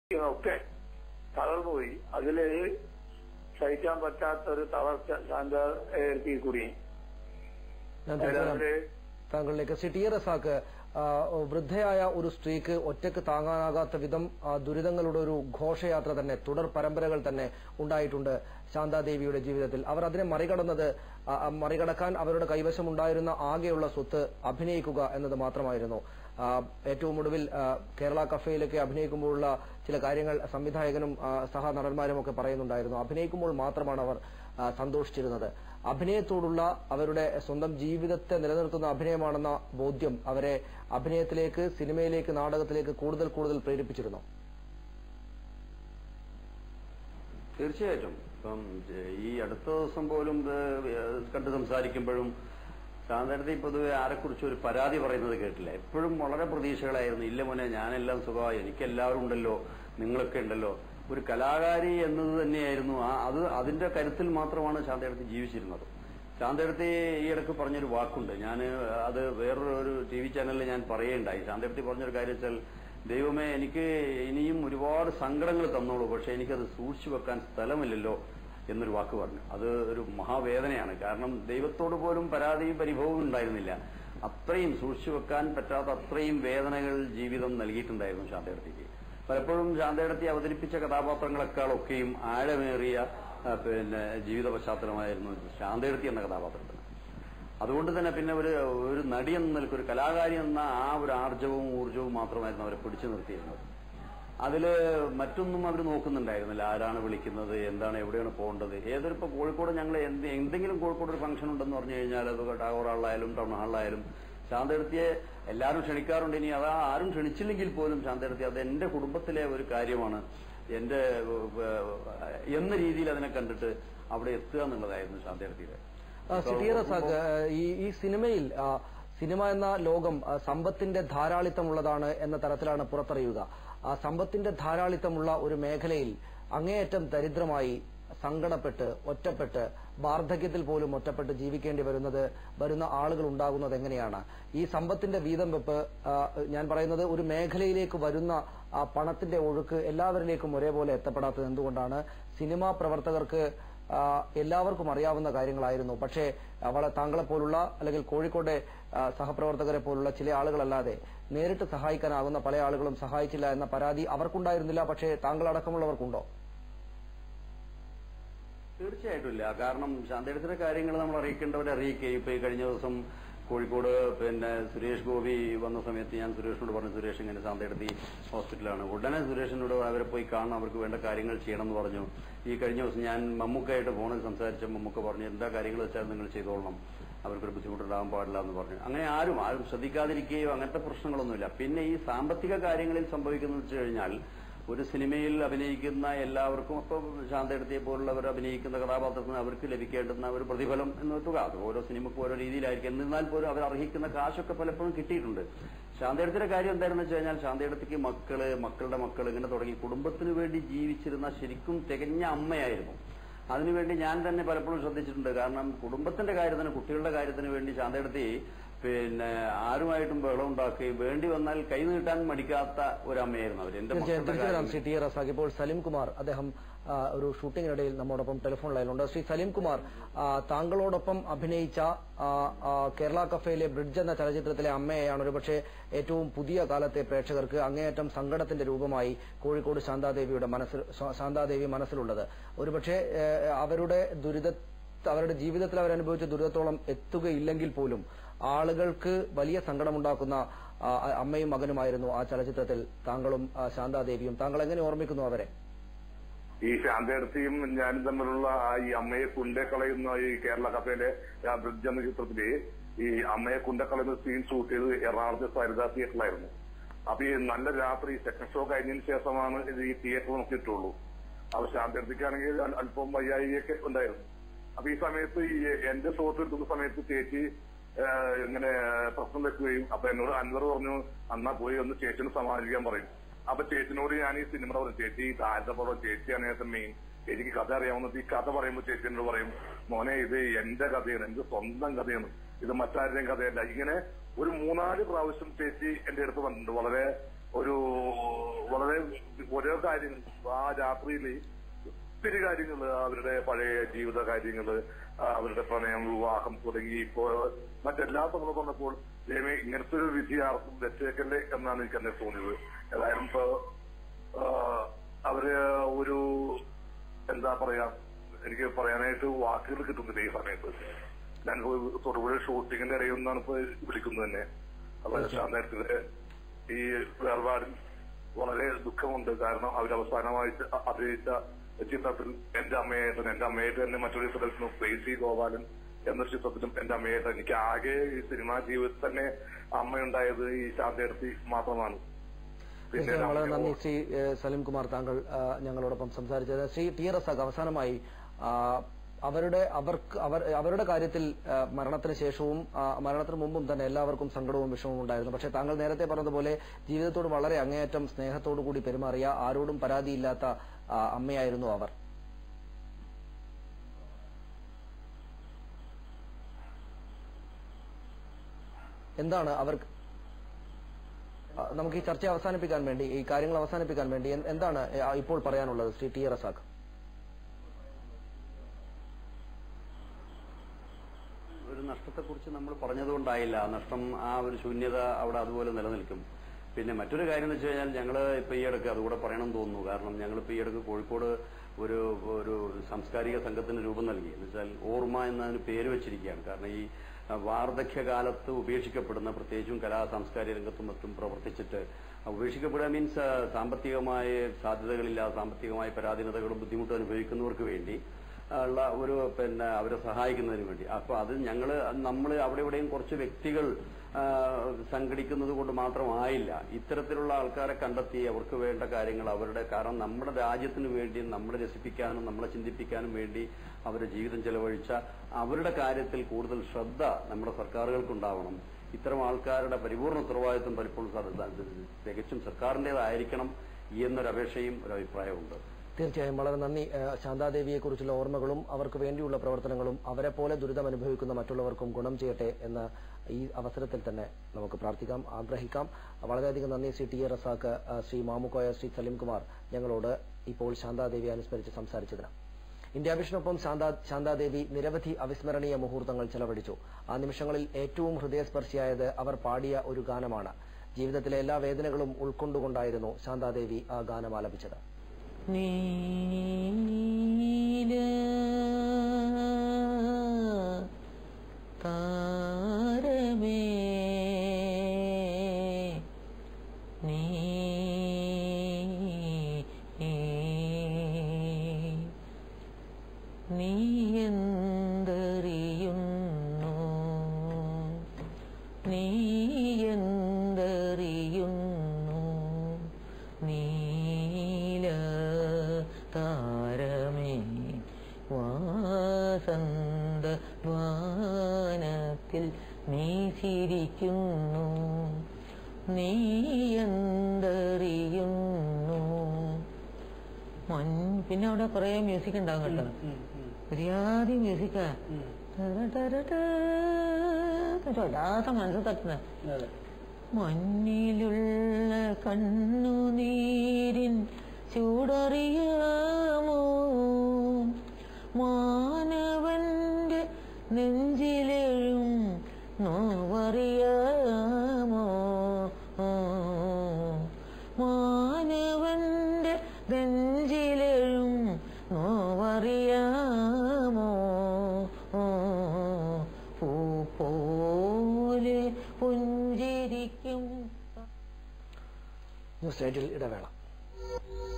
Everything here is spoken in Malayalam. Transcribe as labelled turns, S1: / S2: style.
S1: ഒക്കെ തളർന്നുപോയി അതില് സഹിക്കാൻ പറ്റാത്ത ഒരു തളർച്ച ശാന്തി കൂടി
S2: ഞാൻ തിരിച്ചു വരാം.
S1: അതില്
S2: താങ്കളിലേക്ക് ശ്രീ ടി റസാക്ക് ആ, വൃദ്ധയായ ഒരു സ്ത്രീക്ക് ഒറ്റയ്ക്ക് താങ്ങാനാകാത്ത വിധം ആ, ദുരിതങ്ങളുടെ ഒരു ഘോഷയാത്ര തന്നെ തുടർ പരമ്പരകൾ തന്നെ ഉണ്ടായിട്ടുണ്ട് ശാന്താദേവിയുടെ ജീവിതത്തിൽ അവർ അതിനെ മറികടന്നത് ആ, ആ, മറികടക്കാൻ അവരുടെ കൈവശം ഉണ്ടായിരുന്ന ആകെയുള്ള സ്വത്ത് അഭിനയിക്കുക എന്നത് മാത്രമായിരുന്നു ആ, ഏറ്റവും ഒടുവിൽ ആ, കേരള കഫേയിലൊക്കെ അഭിനയിക്കുമ്പോഴുള്ള ചില കാര്യങ്ങൾ സംവിധായകനും ആ, സഹ നടന്മാരും ഒക്കെ പറയുന്നുണ്ടായിരുന്നു അഭിനയിക്കുമ്പോൾ മാത്രമാണ് അവർ ആ, സന്തോഷിച്ചിരുന്നത് അഭിനയത്തോടുള്ള അവരുടെ സ്വന്തം ജീവിതത്തെ നിലനിർത്തുന്ന അഭിനയമാണെന്ന ബോധ്യം അവരെ അഭിനയത്തിലേക്ക് സിനിമയിലേക്ക് നാടകത്തിലേക്ക് കൂടുതൽ കൂടുതൽ പ്രേരിപ്പിച്ചിരുന്നു
S3: തീർച്ചയായിട്ടും ഇപ്പം ഏഹ്, ഈ അടുത്ത ദിവസം പോലും ഇത് ഏഹ്, കണ്ട് സംസാരിക്കുമ്പോഴും സാധാരണ പൊതുവെ ആരെക്കുറിച്ച് ഒരു പരാതി പറയുന്നത് കേട്ടില്ല എപ്പോഴും വളരെ പ്രതീക്ഷകളായിരുന്നു ഇല്ല മോനെ ഞാനെല്ലാം സുഖമായി എനിക്കെല്ലാവരും ഉണ്ടല്ലോ നിങ്ങളൊക്കെ ഉണ്ടല്ലോ ഒരു കലാകാരി എന്നത് തന്നെയായിരുന്നു ആ അത് അതിന്റെ കരുത്തിൽ മാത്രമാണ് ശാന്തയെടുത്ത് ജീവിച്ചിരുന്നത് ശാന്തയെടുത്ത് ഈ ഇടയ്ക്ക് പറഞ്ഞൊരു വാക്കുണ്ട് ഞാൻ അത് വേറൊരു ഒരു ടി വി ചാനലിൽ ഞാൻ പറയുകയുണ്ടായി ശാന്തയെടുത്ത് പറഞ്ഞൊരു കാര്യം വെച്ചാൽ ദൈവമേ എനിക്ക് ഇനിയും ഒരുപാട് സങ്കടങ്ങൾ തന്നോളൂ പക്ഷെ എനിക്കത് സൂക്ഷിച്ചു വെക്കാൻ സ്ഥലമില്ലല്ലോ എന്നൊരു വാക്ക് പറഞ്ഞു അത് ഒരു മഹാവേദനയാണ് കാരണം ദൈവത്തോട് പോലും പരാതിയും പരിഭവവും ഉണ്ടായിരുന്നില്ല അത്രയും സൂക്ഷിച്ചു വെക്കാൻ പറ്റാത്ത അത്രയും വേദനകൾ ജീവിതം നൽകിയിട്ടുണ്ടായിരുന്നു ശാന്തയെടുത്തേക്ക് പലപ്പോഴും ശാന്തയെടുത്തി അവതരിപ്പിച്ച കഥാപാത്രങ്ങളെക്കാളൊക്കെയും ആഴമേറിയ ആ, പിന്നെ ജീവിത പശ്ചാത്തലമായിരുന്നു ശാന്തയെടുത്തി എന്ന കഥാപാത്രത്തിന് അതുകൊണ്ട് തന്നെ പിന്നെ ഒരു ഒരു നടി എന്ന നിലയ്ക്ക് ഒരു കലാകാരി എന്ന ആ ഒരു ആർജവും ഊർജവും മാത്രമായിരുന്നു അവരെ പിടിച്ചു നിർത്തിയിരുന്നത് അതില് മറ്റൊന്നും അവർ നോക്കുന്നുണ്ടായിരുന്നില്ല ആരാണ് വിളിക്കുന്നത് എന്താണ് എവിടെയാണ് പോകേണ്ടത് ഏതൊരു ഇപ്പൊ കോഴിക്കോട് ഞങ്ങൾ എന്ത് എന്തെങ്കിലും കോഴിക്കോട് ഒരു ഫംഗ്ഷൻ ഉണ്ടെന്ന് പറഞ്ഞു കഴിഞ്ഞാൽ അത് ടാഗോർ ഹാളിലായാലും ടൗൺ ഹാളിലായാലും ശാന്തയെടുത്തിയെ എല്ലാവരും ക്ഷണിക്കാറുണ്ട് ഇനി അതാ ആരും ക്ഷണിച്ചില്ലെങ്കിൽ പോലും ശാന്തയെടുത്തി അത് എന്റെ കുടുംബത്തിലെ ഒരു കാര്യമാണ് എന്റെ ഏഹ്, എന്ന രീതിയിൽ അതിനെ കണ്ടിട്ട് അവിടെ എത്തുക എന്നുള്ളതായിരുന്നു ശാന്തയെടുത്തിയുടെ
S2: ആ, സിറ്റിയ റസാഖ് ആ, ഈ ഈ സിനിമയിൽ ആ, സിനിമ എന്ന ലോകം ആ, സമ്പത്തിന്റെ ധാരാളിത്തമുള്ളതാണ് എന്ന തരത്തിലാണ് പുറത്തറിയുക ആ സമ്പത്തിന്റെ ധാരാളിത്തമുള്ള ഒരു മേഖലയിൽ അങ്ങേയറ്റം ദരിദ്രമായി സങ്കടപ്പെട്ട് ഒറ്റപ്പെട്ട് വാർദ്ധക്യത്തിൽ പോലും ഒറ്റപ്പെട്ട് ജീവിക്കേണ്ടി വരുന്നത് വരുന്ന ആളുകൾ ഉണ്ടാകുന്നത് എങ്ങനെയാണ് ഈ സമ്പത്തിന്റെ വീതം വെപ്പ് ആ, ഞാൻ പറയുന്നത് ഒരു മേഖലയിലേക്ക് വരുന്ന ആ പണത്തിന്റെ ഒഴുക്ക് എല്ലാവരിലേക്കും ഒരേപോലെ എത്തപ്പെടാത്തത് എന്തുകൊണ്ടാണ് സിനിമാ പ്രവർത്തകർക്ക് ആ, എല്ലാവർക്കും അറിയാവുന്ന കാര്യങ്ങളായിരുന്നു പക്ഷേ അവളെ താങ്കളെ പോലുള്ള അല്ലെങ്കിൽ കോഴിക്കോട്ടെ ആ, സഹപ്രവർത്തകരെ പോലുള്ള ചില ആളുകളല്ലാതെ നേരിട്ട് സഹായിക്കാനാകുന്ന പല ആളുകളും സഹായിച്ചില്ല എന്ന പരാതി അവർക്കുണ്ടായിരുന്നില്ല പക്ഷേ താങ്കൾ അടക്കമുള്ളവർക്കുണ്ടോ
S3: തീർച്ചയായിട്ടും ഇല്ല കാരണം ശാന്തയുടെ കാര്യങ്ങൾ നമ്മൾ അറിയിക്കേണ്ടവരെ അറിയിക്കുകയും ഇപ്പൊ ഈ കഴിഞ്ഞ ദിവസം കോഴിക്കോട് പിന്നെ സുരേഷ് ഗോപി വന്ന സമയത്ത് ഞാൻ സുരേഷിനോട് പറഞ്ഞു സുരേഷ് ഇങ്ങനെ ശാന്തയെടുത്തി ഹോസ്പിറ്റലാണ് ഉടനെ സുരേഷിനോട് അവരെ പോയി കാണണം അവർക്ക് വേണ്ട കാര്യങ്ങൾ ചെയ്യണം എന്ന് പറഞ്ഞു ഈ കഴിഞ്ഞ ദിവസം ഞാൻ മമ്മൂക്കായിട്ട് ഫോണിൽ സംസാരിച്ച മമ്മൂക്ക പറഞ്ഞു എന്താ കാര്യങ്ങൾ വെച്ചാൽ നിങ്ങൾ ചെയ്തോളണം അവർക്കൊരു ബുദ്ധിമുട്ടുണ്ടാകാൻ പാടില്ല എന്ന് പറഞ്ഞു അങ്ങനെ ആരും ആരും ശ്രദ്ധിക്കാതിരിക്കുകയോ അങ്ങനത്തെ പ്രശ്നങ്ങളൊന്നുമില്ല പിന്നെ ഈ സാമ്പത്തിക കാര്യങ്ങളിൽ സംഭവിക്കുന്നത് വെച്ച് കഴിഞ്ഞാൽ ഒരു സിനിമയിൽ അഭിനയിക്കുന്ന എല്ലാവർക്കും ഇപ്പം ശാന്തയെടുത്തിയെ പോലുള്ളവർ അഭിനയിക്കുന്ന കഥാപാത്രത്തിന് അവർക്ക് ലഭിക്കേണ്ടുന്ന ഒരു പ്രതിഫലം എന്ന തുക അത് ഓരോ സിനിമക്കും ഓരോ രീതിയിലായിരിക്കും എന്നിരുന്നാൽ പോലും അവർ അർഹിക്കുന്ന കാശൊക്കെ പലപ്പോഴും കിട്ടിയിട്ടുണ്ട് ശാന്തയെടുത്തിന്റെ കാര്യം എന്തായിരുന്നു വെച്ച് കഴിഞ്ഞാൽ ശാന്തയെടുത്തേക്ക് മക്കള് മക്കളുടെ മക്കൾ ഇങ്ങനെ തുടങ്ങി കുടുംബത്തിന് വേണ്ടി ജീവിച്ചിരുന്ന ശരിക്കും തികഞ്ഞ അമ്മയായിരുന്നു അതിനുവേണ്ടി ഞാൻ തന്നെ പലപ്പോഴും ശ്രദ്ധിച്ചിട്ടുണ്ട് കാരണം കുടുംബത്തിന്റെ കാര്യത്തിന് കുട്ടികളുടെ കാര്യത്തിന് വേണ്ടി ശാന്തയെടുത്തി പിന്നെ ആരുമായിട്ടും ബഹളം ഉണ്ടാക്കുകയും വേണ്ടി വന്നാൽ കൈ നീട്ടാൻ മടിക്കാത്ത ഒരു അമ്മയായിരുന്നു അവർ എന്റെ
S2: തീർച്ചയായും
S3: മക്കളുടെ
S2: തിരിച്ചു വരാം
S3: കാര്യം-
S2: ശ്രീ ടി റസാഖ് ഇപ്പോൾ സലീം കുമാർ അദ്ദേഹം ആ, ഒരു ഷൂട്ടിങ്ങിനിടയിൽ നമ്മോടൊപ്പം ടെലിഫോൺ ലൈനിലുണ്ട് ശ്രീ സലീം കുമാർ ആ, താങ്കളോടൊപ്പം അഭിനയിച്ച ആ, ആ, കേരള കഫേയിലെ ബ്രിഡ്ജ് എന്ന ചലച്ചിത്രത്തിലെ അമ്മയെയാണ് ഒരുപക്ഷെ ഏറ്റവും പുതിയ കാലത്തെ പ്രേക്ഷകർക്ക് അങ്ങേയറ്റം സങ്കടത്തിന്റെ രൂപമായി കോഴിക്കോട് ശാന്താദേവിയുടെ മനസ്സിൽ ശാ- ശാന്താദേവി മനസ്സിലുള്ളത് ഒരുപക്ഷെ ഏ, അവരുടെ ദുരിത അവരുടെ ജീവിതത്തിൽ അവരനുഭവിച്ച ദുരിതത്തോളം എത്തുകയില്ലെങ്കിൽ പോലും ആളുകൾക്ക് വലിയ സങ്കടമുണ്ടാക്കുന്ന ആ, അമ്മയും മകനുമായിരുന്നു ആ ചലച്ചിത്രത്തിൽ താങ്കളും ആ, ശാന്താദേവിയും താങ്കൾ എങ്ങനെ ഓർമ്മിക്കുന്നു അവരെ
S4: ഈ ശാന്തേടത്തിയും ഞാനും തമ്മിലുള്ള ആ ഈ അമ്മയെ കുണ്ടെ കളയുന്ന ഈ കേരള കഥയിലെ ആ ബ്രിഡ്ജ് എന്ന ചിത്രത്തില് ഈ അമ്മയെ കുണ്ടെ കളയുന്ന സീൻ ഷൂട്ട് ചെയ്തത് എറണാകുളത്തെ സരിത തിയേറ്ററിലായിരുന്നു അപ്പൊ ഈ നല്ല രാത്രി സെക്കൻഡ് ഷോ കഴിഞ്ഞതിന് ശേഷമാണ് ഇത് ഈ തിയേറ്റർ നമുക്ക് കിട്ടുള്ളൂ അപ്പൊ ശാന്തേടത്തിക്കാണെങ്കിൽ അൽ- അല്പം വയ്യായികയൊക്കെ ഉണ്ടായിരുന്നു അപ്പൊ ഈ സമയത്ത് ഈ എന്റെ ഷോട്ട് എടുക്കുന്ന സമയത്ത് ചേച്ചി ആ, ഇങ്ങനെ പ്രശ്നം വെക്കുകയും അപ്പൊ എന്നോട് അൻവർ പറഞ്ഞു അന്നാ പോയി ഒന്ന് ചേച്ചിനെ സമാധാനിക്കാൻ പറയും അപ്പൊ ചേച്ചിനോട് ഞാൻ ഈ സിനിമ പറഞ്ഞു ചേച്ചി താഴത്തെ പടം ചേച്ചിയാണ് അതിനകത്ത് മെയിൻ എനിക്ക് കഥ അറിയാവുന്നത് ഈ കഥ പറയുമ്പോൾ ചേച്ചി എന്നോട് പറയും മോനെ ഇത് എന്റെ കഥയാണ് എന്റെ സ്വന്തം കഥയാണ് ഇത് മറ്റാരുടെയും കഥയല്ല ഇങ്ങനെ ഒരു മൂന്നാല് പ്രാവശ്യം ചേച്ചി എന്റെ അടുത്ത് വന്നിട്ടുണ്ട് വളരെ ഒരു വളരെ ഓരോ കാര്യങ്ങൾ ആ രാത്രിയിൽ ഒത്തിരി കാര്യങ്ങൾ അവരുടെ പഴയ ജീവിത കാര്യങ്ങള് ആ, അവരുടെ പ്രണയം വിവാഹം തുടങ്ങി ഇപ്പോ മറ്റെല്ലാ നമ്മൾ പറഞ്ഞപ്പോൾ ദൈവമേ ഇങ്ങനത്തെ ഒരു വിധി ആർക്കും വെച്ചേക്കല്ലേ എന്നാണ് എനിക്ക് എന്നെ തോന്നിയത് ഏതായാലും ഇപ്പൊ ആ, അവര് ഒരു എന്താ പറയാ എനിക്ക് പറയാനായിട്ട് വാക്കുകൾ കിട്ടുന്നില്ല ഈ സമയത്ത് ഞാൻ ഒരു തൊടുപുഴ ഷൂട്ടിങ്ങിന്റെ ഇടയിൽ നിന്നാണ് ഇപ്പൊ വിളിക്കുന്നത് തന്നെ അപ്പൊ നേരത്തെ ഈ വേർപാടിൽ വളരെ ദുഃഖമുണ്ട് കാരണം അവർ അവസാനമായി അഭിനയിച്ച ചിത്രത്തിൽ എന്റെ അമ്മയായിട്ട് എന്റെ അമ്മയായിട്ട് തന്നെ മറ്റൊരു ചിത്രത്തിലും പ്രേസി ഗോപാലൻ എന്ന ചിത്രത്തിലും എന്റെ അമ്മയായിട്ട് എനിക്ക് ആകെ ഈ സിനിമാ ജീവിതത്തിൽ തന്നെ അമ്മയുണ്ടായത് ഈ ശാന്തേർത്തി മാത്രമാണ്
S2: തീർച്ചയായും വളരെ
S4: അമ്മയോ-
S2: നന്ദി ശ്രീ ഏഹ്, സലിം കുമാർ താങ്കൾ ആ, ഞങ്ങളോടൊപ്പം സംസാരിച്ചത് ശ്രീ ടി റസാഖ് അവസാനമായി ആ, അവരുടെ അവർക്ക് അവർ അവരുടെ കാര്യത്തിൽ ആ, മരണത്തിന് ശേഷവും ആ, മരണത്തിന് മുമ്പും തന്നെ എല്ലാവർക്കും സങ്കടവും വിഷമവും ഉണ്ടായിരുന്നു പക്ഷേ താങ്കൾ നേരത്തെ പറഞ്ഞതുപോലെ ജീവിതത്തോട് വളരെ അങ്ങേയറ്റം സ്നേഹത്തോടു കൂടി പെരുമാറിയ ആരോടും പരാതിയില്ലാത്ത ആ, അമ്മയായിരുന്നു അവർ എന്താണ് അവർക്ക് ആ, നമുക്ക് ഈ ചർച്ച അവസാനിപ്പിക്കാൻ വേണ്ടി ഈ കാര്യങ്ങൾ അവസാനിപ്പിക്കാൻ വേണ്ടി എന്ത്- എന്താണ് ആ, ഇപ്പോൾ പറയാനുള്ളത് ശ്രീ ടി റസാഖ്
S3: ഒരു നഷ്ടത്തെക്കുറിച്ച് നമ്മൾ പറഞ്ഞതുകൊണ്ടായില്ല ആ നഷ്ടം ആ ഒരു ശൂന്യത അവിടെ അതുപോലെ നിലനിൽക്കും പിന്നെ മറ്റൊരു കാര്യം എന്ന് വെച്ച് കഴിഞ്ഞാൽ ഞങ്ങൾ ഇപ്പൊ ഈ ഇടയ്ക്ക് അതുകൂടെ പറയണം തോന്നുന്നു കാരണം ഞങ്ങൾ ഇപ്പൊ ഈ ഇടയ്ക്ക് കോഴിക്കോട് ഒരു ഒരു സാംസ്കാരിക സംഘത്തിന് രൂപം നൽകി എന്ന് വെച്ചാൽ ഓർമ്മ എന്നതിന് പേര് വെച്ചിരിക്കുകയാണ് കാരണം ഈ ആ, വാർദ്ധക്യകാലത്ത് ഉപേക്ഷിക്കപ്പെടുന്ന പ്രത്യേകിച്ചും കലാ സാംസ്കാരിക രംഗത്തും മറ്റും പ്രവർത്തിച്ചിട്ട് ഉപേക്ഷിക്കപ്പെടുക മീൻസ് സാമ്പത്തികമായ സാധ്യതകളില്ല സാമ്പത്തികമായ പരാധീനതകളും ബുദ്ധിമുട്ടും അനുഭവിക്കുന്നവർക്ക് വേണ്ടി ഉള്ള ഒരു പിന്നെ അവരെ സഹായിക്കുന്നതിന് വേണ്ടി അപ്പൊ അത് ഞങ്ങള് നമ്മൾ അവിടെ ഇവിടെയും കുറച്ച് വ്യക്തികൾ ആ, സംഘടിക്കുന്നത് കൊണ്ട് മാത്രമായില്ല ഇത്തരത്തിലുള്ള ആൾക്കാരെ കണ്ടെത്തി അവർക്ക് വേണ്ട കാര്യങ്ങൾ അവരുടെ കാരണം നമ്മുടെ രാജ്യത്തിന് വേണ്ടി നമ്മളെ രസിപ്പിക്കാനും നമ്മളെ ചിന്തിപ്പിക്കാനും വേണ്ടി അവരുടെ ജീവിതം ചെലവഴിച്ച അവരുടെ കാര്യത്തിൽ കൂടുതൽ ശ്രദ്ധ നമ്മുടെ സർക്കാരുകൾക്കുണ്ടാവണം ഇത്തരം ആൾക്കാരുടെ പരിപൂർണ ഉത്തരവാദിത്വം പലപ്പോഴും സർ- തികച്ചും സർക്കാരിൻ്റെതായിരിക്കണം എന്നൊരു അപേക്ഷയും ഒരു അഭിപ്രായമുണ്ട്
S2: തീർച്ചയായും വളരെ നന്ദി ഏഹ്, ശാന്താദേവിയെ കുറിച്ചുള്ള ഓർമ്മകളും അവർക്ക് വേണ്ടിയുള്ള പ്രവർത്തനങ്ങളും അവരെ പോലെ ദുരിതം അനുഭവിക്കുന്ന മറ്റുള്ളവർക്കും ഗുണം ചെയ്യട്ടെ എന്ന് ഈ അവസരത്തിൽ തന്നെ നമുക്ക് പ്രാർത്ഥിക്കാം ആഗ്രഹിക്കാം വളരെയധികം നന്ദി ശ്രീ ടി എ റസാക്ക് ആ, ശ്രീ മാമുക്കോയ ശ്രീ സലീംകുമാർ ഞങ്ങളോട് ഇപ്പോൾ ശാന്താദേവി അനുസ്മരിച്ച് സംസാരിച്ചതിന് ഇന്ത്യ വിഷനൊപ്പം ശാന്താ ശാന്താദേവി നിരവധി അവിസ്മരണീയ മുഹൂർത്തങ്ങൾ ചെലവഴിച്ചു ആ നിമിഷങ്ങളിൽ ഏറ്റവും ഹൃദയസ്പർശിയായത് അവർ പാടിയ ഒരു ഗാനമാണ് ജീവിതത്തിലെ എല്ലാ വേദനകളും ഉൾക്കൊണ്ടുകൊണ്ടായിരുന്നു ശാന്താദേവി ആ ഗാനം ആലപിച്ചത്
S5: നീല താരമേ നീ നീ എന്തറിയുന്നു നീ എന്തറിയുന്നു നീല താരമേ വാസന്ത വാനത്തിൽ നീ ചിരിക്കുന്നു നീ എന്തറിയുന്നു മൻ പിന്നെ അവിടെ കുറെ മ്യൂസിക് ഉണ്ടാവും കേട്ടോ ഒരുപാട് മ്യൂസിക്കാ വല്ലാത്ത മനസ്സ് തട്ടുന്ന മണ്ണിലുള്ള കണ്ണുനീരിൻ ചൂടറിയാമോ മാനവന്റെ നെഞ്ചിലെഴും നോവറിയാമോ മാനവന്റെ നെഞ്ചിലെഴും നോവറിയാമോ പൂ പോലെ പുഞ്ചിരിക്കും
S2: ന്യൂസ് എയ്റ്റിൽ ഇടവേള